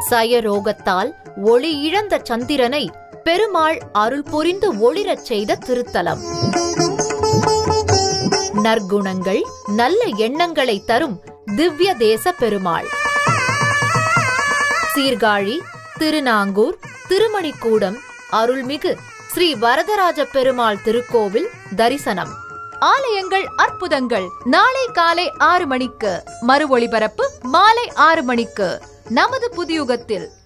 சயரோகத்தால் ஒளி இழந்த சந்திரனை பெருமாள் அருள் புரிந்து ஒளிரச் செய்த திருத்தலம் நற்குணங்கள் நல்ல எண்ணங்களை தரும் திவ்ய தேச பெருமாள் சீர்காழி திருநாங்கூர் திருமணிக்கூடம் அருள்மிகு ஸ்ரீ வரதராஜ பெருமாள் திருக்கோவில் தரிசனம் ஆலயங்கள் அற்புதங்கள் நாளை காலை ஆறு மணிக்கு மறு ஒளிபரப்பு மாலை ஆறு மணிக்கு நமது புதியுகத்தில்